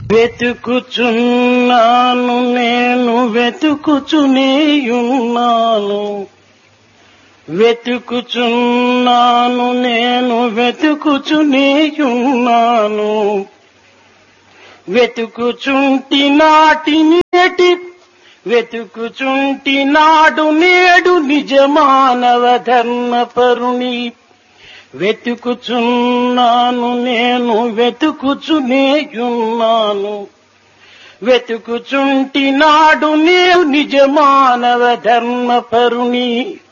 వెతుకుచున్నాను నేను వెతుకుచునేయున్నాను వెతుకుచున్నాను నేను వెతుకుచునేయున్నాను వెతుకుచుంటి నాటి నేటి వెతుకుచుంటి నాడు నేడు నిజమానవ ధర్మ పరుని వెతుకుచున్నాను నేను వెతుకుచునేయున్నాను వెతుకుచుంటి నాడు నేను నిజమానవ ధర్మ పరుని